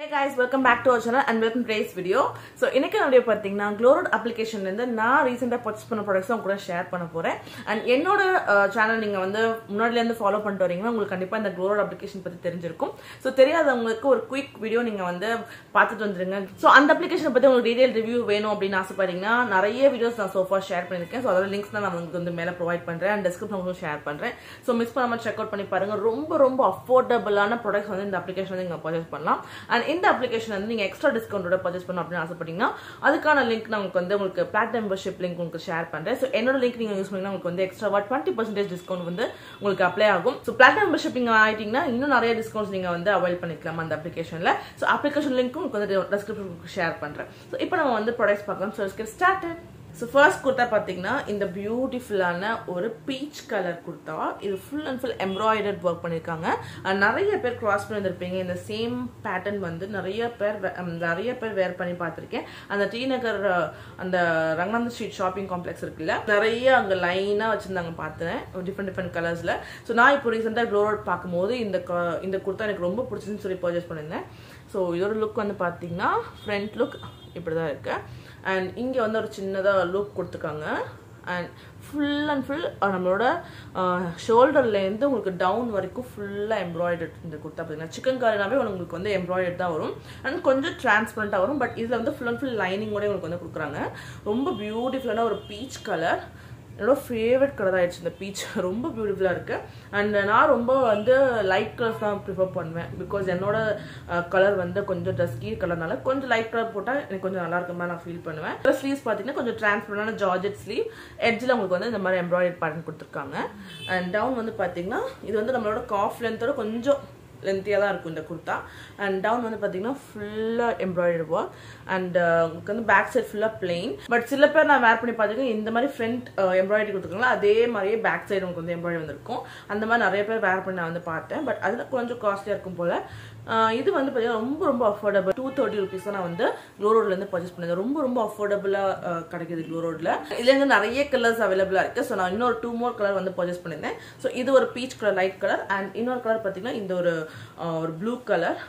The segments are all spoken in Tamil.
Hey guys, welcome back to our channel and welcome to today's video. So இன்னைக்கு நம்முடைய பார்த்தீங்கன்னா க்ளோரோட் அப்ளிகேஷன்லேருந்து நான் ரீசெண்டாக பர்ச்சேஸ் பண்ண ப்ராடக்ட்ஸ் உங்க கூட ஷேர் பண்ண போகிறேன் அண்ட் என்னோட சேனல் நீங்கள் வந்து முன்னாடிலேருந்து ஃபாலோ பண்ணிட்டு வரீங்கன்னா உங்களுக்கு கண்டிப்பாக இந்த க்ளோரோட் அப்ளிகேஷன் பற்றி தெரிஞ்சிருக்கும் ஸோ தெரியாதவங்களுக்கு ஒரு குயிக் வீடியோ நீங்கள் வந்து பார்த்துட்டு வந்துருங்க ஸோ அந்த அப்ளிகேஷனை பற்றி உங்களுக்கு டீடைல் ரிவ்யூ வேணும் அப்படின்னு ஆசைப்படுறீங்கன்னா நிறைய வீடியோஸ் நான் சோஃபா ஷேர் பண்ணியிருக்கேன் ஸோ அதோட லிங்க்ஸ் தான் நான் உங்களுக்கு வந்து மேலே ப்ரொவைட் பண்ணுறேன் அண்ட் டிஸ்கிரிப்ஷன் ஷேர் பண்ணுறேன் ஸோ மிஸ் பண்ணாமல் செக் அவுட் பண்ணி பாருங்க ரொம்ப ரொம்ப அஃபோர்டபுளான ப்ராடக்ட்ஸ் வந்து இந்த அப்ளிகேஷன் வந்து நீங்கள் பர்ச்சேஸ் பண்ணலாம் அண்ட் இந்த அப்ளிகேஷன் வந்து நீங்கள் எக்ஸ்ட்ரா டிஸ்கவுண்டோட பர்ச்சேஸ் பண்ணணும் அப்படின்னு ஆசைப்பட்டீங்கன்னா அதுக்கான லிங்க் நான் உங்களுக்கு வந்து உங்களுக்கு பிளாட் மெம்பர்ஷிப் லிங்க் உங்களுக்கு ஷேர் பண்ணுறேன் ஸோ என்னோட லிங்க் நீங்கள் யூஸ் பண்ணிங்கன்னா உங்களுக்கு வந்து எக்ஸ்ட்ரா டுவெண்ட்டி பர்சன்டேஜ் டிஸ்கவுண்ட் வந்து உங்களுக்கு அப்ளை ஆகும் ஸோ பிளாட் மெம்பர்ஷிப் நீங்கள் ஆகிட்டீங்கன்னா இன்னும் நிறைய டிஸ்கவுண்ட்ஸ் நீங்கள் வந்து அவைல் பண்ணிக்கலாம் அந்த அப்ளிகேஷனில் ஸோ அப்ளிகேஷன் லிங்க்கும் உங்களுக்கு வந்து டிஸ்கிரிப்ஷன் ஷேர் பண்ணுறேன் ஸோ இப்போ நம்ம வந்து ப்ராடக்ட்ஸ் பார்க்கலாம் so start started so first kurta பார்த்தீங்கன்னா இந்த பியூட்டிஃபுல்லான ஒரு பீச் கலர் குர்த்தா இது full and full embroidered work பண்ணியிருக்காங்க அண்ட் நிறைய பேர் கிராஸ் பண்ணி வந்திருப்பீங்க இந்த சேம் பேட்டர்ன் வந்து நிறைய பேர் வே- ஹம், நிறைய பேர் வேர் பண்ணி பார்த்துருக்கேன் அந்த டி நகர் அஹ், அந்த ரங்கநாத ஸ்ட்ரீட் ஷாப்பிங் காம்ப்ளெக்ஸ் இருக்குல்ல நிறைய அங்கே லைனாக வச்சுருந்தாங்க பார்த்தேன் டிஃப்ரெண்ட் டிஃப்ரெண்ட் கலர்ஸில் ஸோ நான் இப்போ ரீசெண்டாக க்ளோ ரோட் பார்க்கும்போது இந்த க- இந்த குர்த்தா எனக்கு ரொம்ப பிடிச்சதுன்னு சொல்லி பர்ச்சேஸ் பண்ணியிருந்தேன் ஸோ இதோட லுக் வந்து பார்த்தீங்கன்னா ஃப்ரண்ட் லுக் இப்படி தான் இருக்கு அண்ட் இங்கே வந்து ஒரு சின்னதாக லூப் கொடுத்துருக்காங்க அண்ட் ஃபுல் அண்ட் ஃபுல் நம்மளோட ஷோல்டர்லேருந்து உங்களுக்கு டவுன் வரைக்கும் ஃபுல்லாக எம்ப்ராய்டர்ட் இந்த குர்த்தா பார்த்தீங்கன்னா சிக்கன் காரினாவே உங்களுக்கு வந்து எம்ப்ராய்டர்ட் தான் வரும் அண்ட் கொஞ்சம் டிரான்ஸ்பரண்ட்டாக வரும் பட் இதில் வந்து ஃபுல் அண்ட் ஃபுல் லைனிங்கோட உங்களுக்கு வந்து கொடுக்குறாங்க ரொம்ப பியூட்டிஃபுல்லான ஒரு பீச் கலர் என்னோட ஃபேவரட் கலர் ஆயிடுச்சு இந்த பீச் ரொம்ப பியூட்டிஃபுல்லாக இருக்கு அண்ட் நான் ரொம்ப வந்து லைட் கலர்ஸ் தான் ப்ரிஃபர் பண்ணுவேன் பிகாஸ் என்னோட கலர் வந்து கொஞ்சம் டஸ்கி கலர்னால கொஞ்சம் லைட் கலர் போட்டால் எனக்கு கொஞ்சம் நல்லா இருக்க மாதிரி நான் ஃபீல் பண்ணுவேன் ஸ்லீவ்ஸ் பார்த்தீங்கன்னா கொஞ்சம் டிரான்ஸ்பரண்டான ஜார்ஜெட் ஸ்லீவ் எட்ஜில் உங்களுக்கு வந்து இந்த மாதிரி எம்ப்ராய்டரி பேட்டர்ன் கொடுத்துருக்காங்க அண்ட் டவுன் வந்து பார்த்தீங்கன்னா இது வந்து நம்மளோட காஃப் லென்த்தோட கொஞ்சம் லென்த்தியாக தான் இருக்கும் இந்த குர்த்தா அண்ட் டவுன் வந்து பார்த்தீங்கன்னா ஃபுல்லாக எம்ப்ராய்டரி ஒர்க் அண்ட் உங்களுக்கு வந்து பேக் சைட் ஃபுல்லாக பிளெயின் பட் சில பேர் நான் வேர் பண்ணி பார்த்துருக்கேன் இந்த மாதிரி ஃப்ரண்ட் எம்ப்ராய்டரி கொடுத்துருக்காங்களா அதே மாதிரியே பேக் சைடு உங்களுக்கு வந்து எம்ப்ராய்டரி வந்திருக்கும் அந்த மாதிரி நிறைய பேர் வேர் பண்ணி நான் வந்து பார்த்தேன் பட் அதில் கொஞ்சம் காஸ்ட்லியாக இருக்கும் போல் அஹ் இது வந்து பார்த்தீங்கன்னா ரொம்ப ரொம்ப அஃபோர்டபுள் டூ தேர்ட்டி ருபீஸ் தான் நான் வந்து க்ளோ ரோட்லேருந்து பர்ச்சேஸ் பண்ணியிருந்தேன் ரொம்ப ரொம்ப அஃபோர்டபுளாக கிடைக்குது க்ளோ ரோட்டில் இதுலேருந்து நிறைய கலர்ஸ் அவைலபிளாக இருக்குது ஸோ நான் இன்னொரு டூ மோர் கலர் வந்து பர்ச்சேஸ் பண்ணியிருந்தேன் ஸோ இது ஒரு peach colour light colour and இன்னொரு கலர் பார்த்தீங்கன்னா இந்த ஒரு அஹ், ஒரு blue colour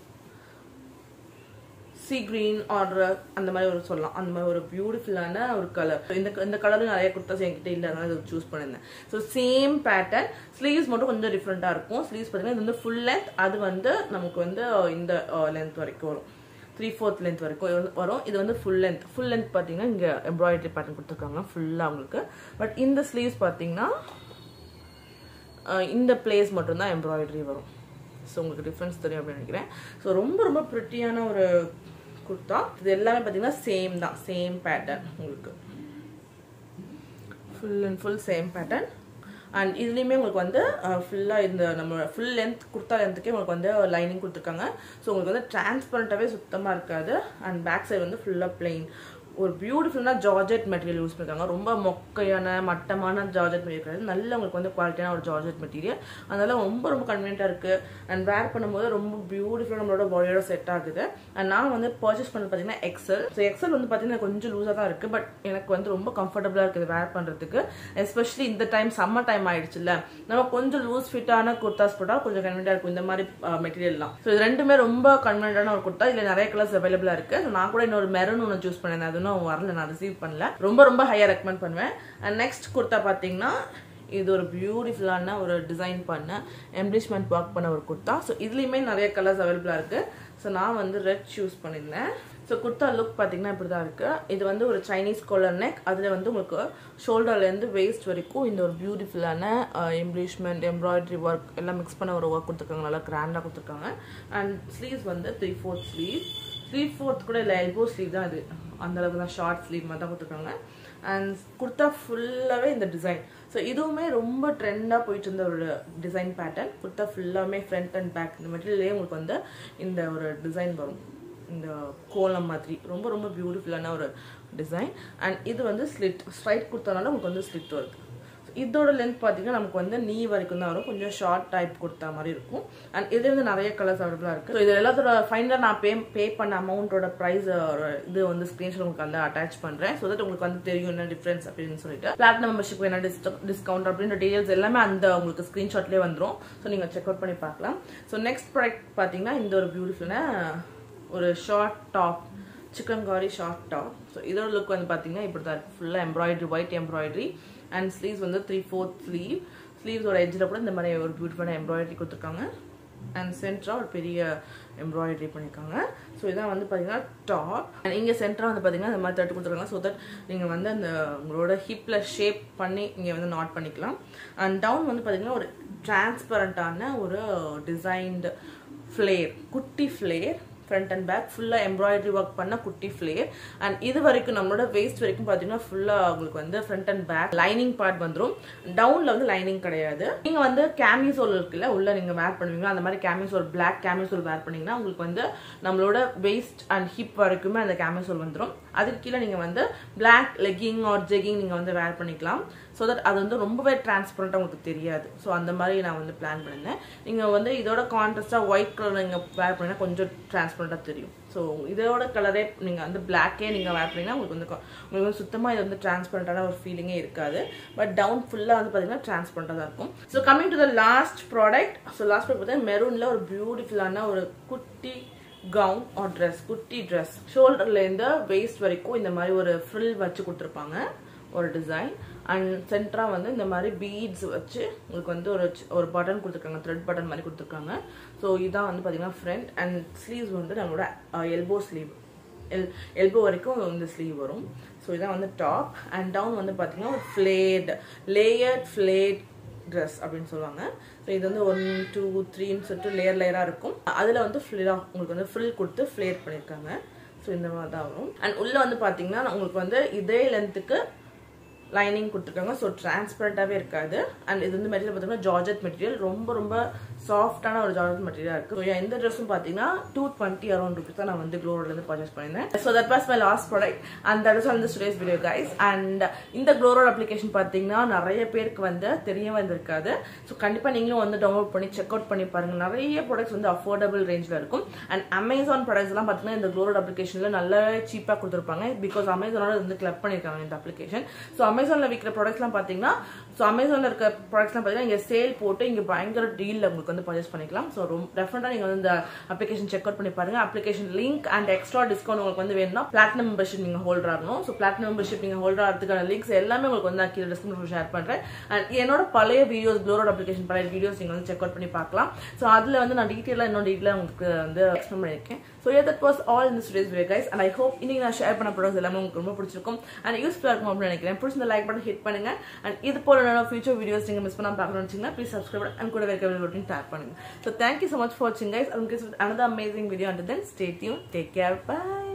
sea green order அந்த மாதிரி ஒரு சொல்லலாம் அந்த மாதிரி ஒரு பியூட்டிஃபுல்லான ஒரு கலர் இந்த இந்த கலரும் நிறைய கொடுத்தாச்சு என்கிட்ட இல்லை அதனால இதை சூஸ் பண்ணியிருந்தேன் ஸோ சேம் பேட்டர்ன் ஸ்லீவ்ஸ் மட்டும் கொஞ்சம் டிஃப்ரெண்ட்டாக இருக்கும் ஸ்லீவ்ஸ் பார்த்தீங்கன்னா இது வந்து ஃபுல் லென்த் அது வந்து நமக்கு வந்து இந்த லென்த் வரைக்கும் வரும் த்ரீ ஃபோர்த் லென்த் வரைக்கும் இது வந்து வரும் இது வந்து ஃபுல் லென்த் ஃபுல் லென்த் பார்த்தீங்கன்னா இங்கே எம்ப்ராய்டரி பேட்டர்ன் கொடுத்துருக்காங்க ஃபுல்லாக உங்களுக்கு பட் இந்த ஸ்லீவ்ஸ் பார்த்தீங்கன்னா அஹ் இந்த பிளேஸ் மட்டும்தான் எம்ப்ராய்டரி வரும் ஸோ உங்களுக்கு டிஃப்ரென்ஸ் தெரியும் அப்படின்னு நினைக்கிறேன் ஸோ ரொம்ப ரொம்ப ப்ரிட்டியான ஒரு குர்த்தா இது எல்லாமே பார்த்தீங்கன்னா சேம் தான் சேம் பேட்டர்ன் உங்களுக்கு full and full same pattern and இதுலேயுமே உங்களுக்கு வந்து ஃபுல்லாக இந்த நம்ம ஃபுல் லென்த் குர்த்தா லென்த்துக்கே உங்களுக்கு வந்து லைனிங் கொடுத்துருக்காங்க ஸோ உங்களுக்கு வந்து டிரான்ஸ்பரண்ட்டாகவே சுத்தமாக இருக்காது அண்ட் பேக் சைடு வந்து ஃபுல்லாக plain ஒரு பியூட்டிஃபுல்லான ஜார்ஜெட் மெட்டீரியல் யூஸ் பண்ணிருக்காங்க ரொம்ப மொக்கையான மட்டமான ஜார்ஜெட் மெட்டீரியல் கிடையாது நல்ல உங்களுக்கு வந்து குவாலிட்டியான ஒரு ஜார்ஜெட் மெட்டீரியல் அதனால ரொம்ப ரொம்ப கன்வீனியன்ட்டாக இருக்குது அண்ட் வேர் பண்ணும்போது ரொம்ப பியூட்டிஃபுல்லாக நம்மளோட பாடியோட செட் ஆகுது அண்ட் நான் வந்து பர்ச்சேஸ் பண்ணது பார்த்தீங்கன்னா எக்ஸல் ஸோ எக்ஸல் வந்து பார்த்தீங்கன்னா கொஞ்சம் லூஸாக தான் இருக்குது பட் எனக்கு வந்து ரொம்ப கம்ஃபர்டபுளாக இருக்குது வேர் பண்ணுறதுக்கு எஸ்பெஷலி இந்த டைம் சம்மர் டைம் ஆயிடுச்சுல்ல நம்ம கொஞ்சம் லூஸ் ஃபிட்டான குர்தாஸ் போட்டால் கொஞ்சம் கன்வீனியாக இருக்கும் இந்த மாதிரி மெட்டீரியல்லாம் ஸோ இது ரெண்டுமே ரொம்ப கன்வீனியன்டான ஒரு குர்த்தா இதில் நிறைய கலர்ஸ் அவைலபிளாக இருக்குது So, நான் கூட இன்னொரு மெரூன் ஒன்று சூஸ் பண்ணேன் அது இன்னும் வரல நான் ரிசீவ் பண்ணல ரொம்ப ரொம்ப ஹையாக ரெக்கமெண்ட் பண்ணுவேன் அண்ட் நெக்ஸ்ட் குர்த்தா பார்த்தீங்கன்னா இது ஒரு பியூட்டிஃபுல்லான ஒரு டிசைன் பண்ண எம்ப்ளிஷ்மெண்ட் ஒர்க் பண்ண ஒரு குர்த்தா ஸோ இதுலேயுமே நிறைய கலர்ஸ் அவைலபிளாக இருக்குது ஸோ நான் வந்து ரெட் சூஸ் பண்ணியிருந்தேன் ஸோ குர்த்தா லுக் பார்த்தீங்கன்னா இப்படி தான் இருக்குது இது வந்து ஒரு சைனீஸ் கோலர் நெக் அதில் வந்து உங்களுக்கு ஷோல்டர்லேருந்து வேஸ்ட் வரைக்கும் இந்த ஒரு பியூட்டிஃபுல்லான எம்ப்ளிஷ்மெண்ட் எம்ப்ராய்டரி ஒர்க் எல்லாம் மிக்ஸ் பண்ண ஒரு ஒர்க் கொடுத்துருக்காங்க நல்லா கிராண்டாக கொடுத்துருக்காங்க அண்ட் ஸ்லீவ்ஸ் வந்து three fourth sleeve three fourth கூட இல்லை எல்போ ஸ்லீவ் தான் இது அந்த அளவுக்கு தான் ஷார்ட் ஸ்லீவ் மாதிரி தான் கொடுத்துருக்காங்க அண்ட் குர்த்தா ஃபுல்லாகவே இந்த டிசைன் ஸோ இதுவுமே ரொம்ப ட்ரெண்டாக போயிட்டு இருந்த ஒரு டிசைன் பேட்டர்ன் குர்த்தா ஃபுல்லாமே ஃப்ரண்ட் அண்ட் பேக் இந்த மெட்டீரியல்லே உங்களுக்கு வந்து இந்த ஒரு டிசைன் வரும் இந்த கோலம் மாதிரி ரொம்ப ரொம்ப பியூட்டிஃபுல்லான ஒரு டிசைன் அண்ட் இது வந்து ஸ்லிட் ஸ்ட்ரைட் கொடுத்தனால உங்களுக்கு வந்து ஸ்லிட் வருது இதோட லென்த் பார்த்தீங்கன்னா நமக்கு வந்து நீ வரைக்கும் தான் வரும் கொஞ்சம் ஷார்ட் டைப் கொடுத்த மாதிரி இருக்கும் அண்ட் இதுல இருந்து நிறைய கலர்ஸ் அவைலபிளாக இருக்குது ஸோ இது எல்லாத்தோட ஃபைனலாக நான் பே பே பண்ண அமௌண்ட்டோட ப்ரைஸ் இது வந்து ஸ்க்ரீன்ஷாட் உங்களுக்கு வந்து அட்டாச் பண்ணுறேன் ஸோ தட் உங்களுக்கு வந்து தெரியும் என்ன டிஃப்ரென்ஸ் அப்படின்னு சொல்லிட்டு பிளாட்டினம் மெம்பர்ஷிப் என்ன டிஸ்கவுண்ட் அப்படின்ற டீடைல்ஸ் எல்லாமே அந்த உங்களுக்கு ஸ்க்ரீன்ஷாட்லேயே வந்துடும் ஸோ நீங்கள் செக் அவுட் பண்ணி பார்க்கலாம் ஸோ நெக்ஸ்ட் ப்ராடக்ட் பார்த்தீங்கன்னா இந்த ஒரு பியூட்டிஃபுல்லான ஒரு short top chikankari short top so இதோட லுக் வந்து பார்த்தீங்கன்னா இப்படி தான் இருக்குது ஃபுல்லாக embroidery white embroidery and sleeves வந்து த்ரீ ஃபோர்த் ஸ்லீவ் ஸ்லீவ்ஸோட எட்ஜில் கூட இந்த மாதிரி ஒரு பியூட்டிஃபுல்லான எம்ப்ராய்டரி கொடுத்துருக்காங்க அண்ட் சென்டராக ஒரு பெரிய எம்ப்ராய்டரி பண்ணியிருக்காங்க ஸோ இதான் வந்து பார்த்தீங்கன்னா டாப் அண்ட் இங்கே சென்டராக வந்து பார்த்தீங்கன்னா இந்த மாதிரி தட்டு கொடுத்துருக்காங்க ஸோ தட் நீங்கள் வந்து அந்த உங்களோட ஹிப்பில் ஷேப் பண்ணி இங்கே வந்து நாட் பண்ணிக்கலாம் அண்ட் டவுன் வந்து பார்த்தீங்கன்னா ஒரு டிரான்ஸ்பரண்ட்டான ஒரு டிசைன்டு ஃப்ளேர் குட்டி ஃப்ளேர் ஃப்ரண்ட் அண்ட் பேக் ஃபுல்லாக எம்ப்ராய்டரி ஒர்க் பண்ண குட்டி ஃப்ளேர் அண்ட் இது வரைக்கும் நம்மளோட வேஸ்ட் வரைக்கும் பார்த்தீங்கன்னா ஃபுல்லாக உங்களுக்கு வந்து front and back lining part வந்துடும் டவுனில் வந்து லைனிங் கிடையாது நீங்கள் வந்து கேமிசோல் இருக்குல்ல உள்ள நீங்கள் வேர் பண்ணுவீங்க அந்த மாதிரி கேமிசோல் பிளாக் கேமிசோல் வேர் பண்ணீங்கன்னா உங்களுக்கு வந்து நம்மளோட வேஸ்ட் அண்ட் ஹிப் வரைக்குமே அந்த கேமிசோல் வந்துடும் அதுக்கு கீழே நீங்கள் வந்து பிளாக் லெக்கிங் ஆர் ஜெக்கிங் நீங்கள் வந்து வேர் பண்ணிக்கலாம் ஸோ தட் அது வந்து ரொம்பவே டிரான்ஸ்பரண்ட்டாக உங்களுக்கு தெரியாது ஸோ அந்த மாதிரி நான் வந்து பிளான் பண்ணியிருந்தேன் நீங்கள் வந்து இதோட கான்ட்ராஸ்டாக ஒயிட் கலர் நீங்கள் வேர் பண்ணிங்கன்னா கொஞ்சம் டிரான்ஸ்பரண்ட்டாக தெரியும் ஸோ இதோட கலரே நீங்கள் வந்து பிளாக்கே நீங்கள் வேர் பண்ணிங்கன்னா உங்களுக்கு வந்து உங்களுக்கு வந்து சுத்தமாக இது வந்து டிரான்ஸ்பரண்ட்டான ஒரு ஃபீலிங்கே இருக்காது பட் டவுன் ஃபுல்லாக வந்து பார்த்தீங்கன்னா டிரான்ஸ்பரண்ட்டாக தான் இருக்கும் so coming to the last product so last product பார்த்தீங்கன்னா மெரூனில் ஒரு பியூட்டிஃபுல்லான ஒரு குட்டி கவுன் ஆர் ட்ரெஸ் குட்டி ட்ரெஸ் ஷோல்டர்லேருந்து வேஸ்ட் வரைக்கும் இந்த மாதிரி ஒரு ஃப்ரில் வச்சு கொடுத்துருப்பாங்க ஒரு டிசைன் அண்ட் சென்டராக வந்து இந்த மாதிரி பீட்ஸ் வச்சு உங்களுக்கு வந்து ஒரு ஒரு பட்டன் கொடுத்துருக்காங்க த்ரெட் பட்டன் மாதிரி கொடுத்துருக்காங்க ஸோ இதான் வந்து பார்த்தீங்கன்னா ஃப்ரண்ட் அண்ட் ஸ்லீவ்ஸ் வந்து நம்மளோட எல்போ ஸ்லீவ் எல் எல்போ வரைக்கும் இந்த ஸ்லீவ் வரும் ஸோ இதான் வந்து டாப் அண்ட் டவுன் வந்து பார்த்தீங்கன்னா ஒரு ஃப்ளேட் லேயர்ட் ஃப்ளேட் ட்ரெஸ் அப்படின்னு சொல்லுவாங்க ஸோ இது வந்து ஒன் டூ த்ரீன்னு சொல்லிட்டு லேயர் லேயராக இருக்கும் அதில் வந்து ஃப்ளிராக உங்களுக்கு வந்து ஃபில் கொடுத்து ஃப்ளேர் பண்ணியிருக்காங்க ஸோ இந்த மாதிரி தான் வரும் அண்ட் உள்ளே வந்து பார்த்தீங்கன்னா உங்களுக்கு வந்து இதே லென்த்துக்கு லைனிங் கொடுத்துருக்காங்க ஸோ டிரான்ஸ்பரண்ட்டாகவே இருக்காது அண்ட் இது வந்து மெட்டீரியல் பார்த்தீங்கன்னா ஜார்ஜெட் மெட்டீரியல் ரொம்ப ரொம்ப சாஃப்டான ஒரு ஜார்ஜெட் மெட்டீரியல் இருக்குது ஸோ எந்த ட்ரெஸ்ஸும் பார்த்தீங்கன்னா டூ டுவெண்ட்டி அரௌண்ட் ருபீஸ் தான் நான் வந்து க்ளோரோலேருந்து பர்ச்சேஸ் பண்ணியிருந்தேன் so that was my last product and that is on the today's video guys and இந்த க்ளோரோட் அப்ளிகேஷன் பார்த்தீங்கன்னா நிறைய பேருக்கு வந்து தெரிய வந்திருக்காது ஸோ கண்டிப்பாக நீங்களும் வந்து டவுன்லோட் பண்ணி செக் அவுட் பண்ணி பாருங்க நிறைய ப்ராடக்ட்ஸ் வந்து அஃபோர்டபுள் ரேஞ்சில் இருக்கும் அண்ட் அமேசான் ப்ராடக்ட்ஸ் எல்லாம் பார்த்தீங்கன்னா இந்த க்ளோரோட் அப்ளிகேஷனில் நல்லா சீப்பாக கொடுத்துருப்பாங்க பிகாஸ் அமேசானோட வந்து கிளப் பண்ணியிருக்காங்க இந்த அப்ளிகேஷன் ஸோ அமேசானில் விற்கிற ப்ராடக்ட்ஸ்லாம் பார்த்தீங்கன்னா ஸோ அமேசானில் இருக்க ப்ராடக்ட்ஸ்லாம் பார்த்தீங்கன்னா இங்கே சேல் போட்டு இங்கே பயங்கர டீலில் உங்களுக்கு வந்து பர்ச்சேஸ் பண்ணிக்கலாம் ஸோ ரொம்ப டெஃபினட்டாக நீங்கள் வந்து இந்த அப்ளிகேஷன் செக் அவுட் பண்ணி பாருங்க application link and extra discount உங்களுக்கு வந்து வேணும்னா பிளாட்டினம் மெம்பர்ஷிப் நீங்கள் ஹோல்டர் ஆகணும் ஸோ பிளாட்டினம் மெம்பர்ஷிப் நீங்கள் ஹோல்டர் ஆகிறதுக்கான லிங்க்ஸ் எல்லாமே உங்களுக்கு வந்து நான் கீழே டிஸ்கிரிப்ஷன் ஷேர் பண்ணுறேன் அண்ட் என்னோட பழைய வீடியோஸ் க்ளோரோட் அப்ளிகேஷன் பழைய வீடியோஸ் நீங்கள் வந்து செக் அவுட் பண்ணி பார்க்கலாம் ஸோ அதில் வந்து நான் டீட்டெயிலாக இன்னும் டீட்டெயிலாக உங்களுக்கு வந்து எக்ஸ்பிளைன் பண்ணியிருக்கேன் so yeah that was all இந்த today's video guys and I hope இன்னைக்கு நான் ஷேர் பண்ண ப்ராடக்ட்ஸ் எல்லாமே உங்களுக்கு ரொம்ப பிடிச்சிருக்கும் அண்ட் யூஸ்ஃபுல்லாக இருக்கும் அப்படின்னு நினைக்கிறேன் பிடிச்சிருந்த லைக் பட்டன் ஹிட் பண்ணுங்க அண்ட் இது போல ஃபியூச்சர் வீடியோஸ் நீங்கள் மிஸ் பண்ணாம பார்க்கணும்னு வச்சிங்கன்னா ப்ளீஸ் சப்ஸ்கிரைப் அண்ட் கூட வைக்க பட்டன் டேப் பண்ணுங்க so thank you so much for வாட்சிங் guys and another amazing video and then stay tune take care by